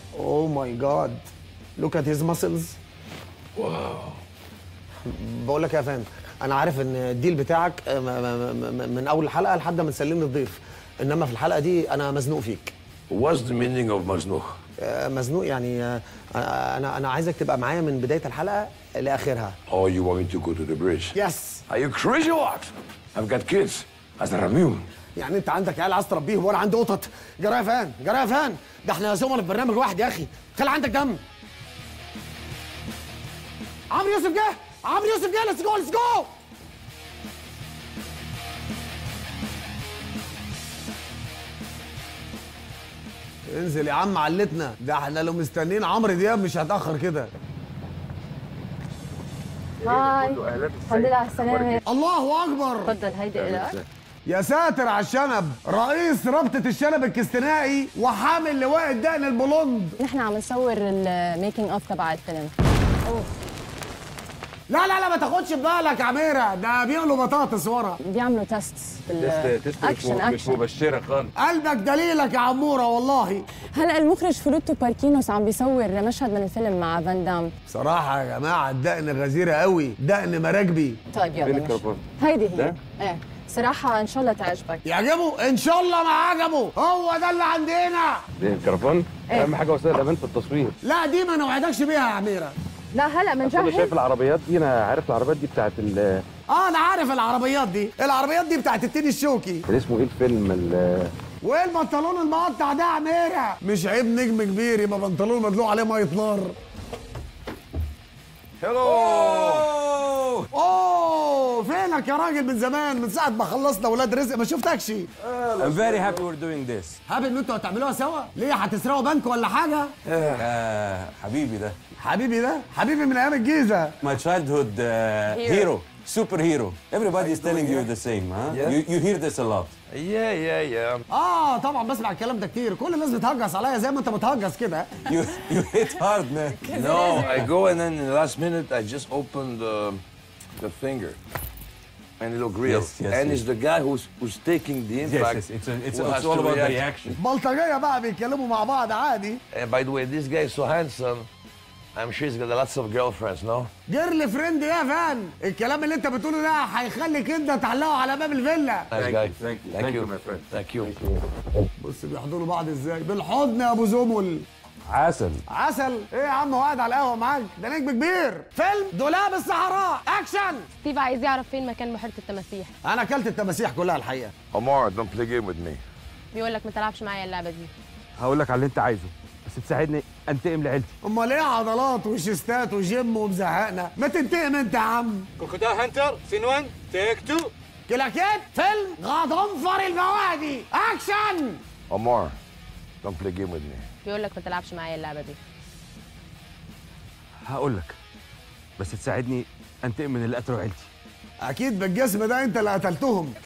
اوه ماي جاد لوك ات هيز ماسلز واو بقول لك يا فندم انا عارف ان الديل بتاعك آه، م- م- م- من اول الحلقه لحد ما تسلمني الضيف انما في الحلقه دي انا مزنوق فيك What's the meaning of مزنوق؟ آه، مزنوق يعني آه، انا انا عايزك تبقى معايا من بدايه الحلقه لاخرها Oh, you want me to go to the bridge? يس Are you crazy or what? I've got kids. أزرميهم. يعني انت عندك عيال عايز تربيهم وانا عندي قطط جرى يا فان جرى يا فان ده احنا زملاء في برنامج واحد يا اخي خلي عندك دم عمرو يوسف جه عمرو يوسف جه ليتس جو ليتس جو انزل يا عم علتنا ده احنا لو مستنيين عمرو دياب مش هتاخر كده هاي الحمد لله على السلامة الله اكبر تفضل هيدي لك يا ساتر على الشنب رئيس رابطة الشنب الكستنائي وحامل لواء الدقن البلوند نحن عم نصور الميكينج اوف تبع الفيلم لا لا لا ما تاخدش ببالك يا عميرة ده بيقلوا بطاطس ورا بيعملوا تيست اكشن مش اكشن مبشره خالص قلبك دليلك يا عمورة والله هلا المخرج فلوتو باركينوس عم بيصور مشهد من الفيلم مع فان دام بصراحة يا جماعة الدقن غزيرة قوي دقن مراكبي طيب يلا فين ماشي. الكرفان؟ هيدي هي ده؟ ايه صراحة ان شاء الله تعجبك يعجبه ان شاء الله ما عجبه هو ده اللي عندنا ده الكرفان إيه. اهم حاجه وسائل الامان في التصوير لا دي ما نوعدكش بيها يا عميرة لا هلا انا بنجهز شايف العربيات دي انا عارف العربيات دي بتاعت ال اه انا عارف العربيات دي العربيات دي بتاعت التين الشوكي كان اسمه ايه الفيلم ال- وايه البنطلون المقطع ده يا عميرة مش عيب نجم كبير يبقى بنطلون مدلوق عليه مية نار اوه فينك يا راجل من زمان من ساعه ما خلصنا ولاد رزق ما شفتكش I'm very happy we're doing this. حابب ان انتوا هتعملوها سوا ليه هتسرقوا بنك ولا حاجه آه حبيبي ده. حبيبي ده حبيبي من ايام الجيزه My childhood uh, Hero. hero. superhero. Everybody is telling you the same, huh? You, you hear this a lot. Yeah, yeah, yeah. اه طبعا بسمع الكلام ده كتير كل الناس بتهجس عليا زي ما انت بتهجس كده You you hit hard, man. No, I go and then in the last minute I just open the the finger. And it look real. Yes, yes, and yes. it's the guy who's who's taking the Yes, impact. yes, it's, a, it's, who it's has all to about the react. reaction. بلطجيه بقى بيتكلموا مع بعض عادي And by the way, this guy is so handsome. I'm sure he's got lots of girlfriends, no? جيرل فريند يا فان الكلام اللي انت بتقوله ده هيخليك انت تعلقه على باب الفيلا Nice Thank guy. you, thank you, Thank thank you, you, my friend. Thank you. بص بيحضنوا بعض ازاي بالحضن يا ابو زمل عسل. عسل ايه يا عم هو قاعد على القهوه معاك ده نجم كبير فيلم دولاب الصحراء اكشن ستيف عايز يعرف فين مكان بحيرة التماسيح انا اكلت التماسيح كلها الحقيقه Omar, don't play game with me. بيقول لك ما تلعبش معايا اللعبة دي هقول لك على اللي انت عايزه بس تساعدني انتقم لعيلتي امال ايه عضلات وشيستات وجيم ومزهقنا ما تنتقم انت يا عم كروكوديل هانتر سين 1 تيك 2 كلاكيت فيلم غضنفر البوادي اكشن Omar, don't play game with me. بيقول لك ما تلعبش معايا اللعبة دي هقول لك بس تساعدني انتقم من اللي قتلوا عيلتي اكيد بالجسم ده انت اللي قتلتهم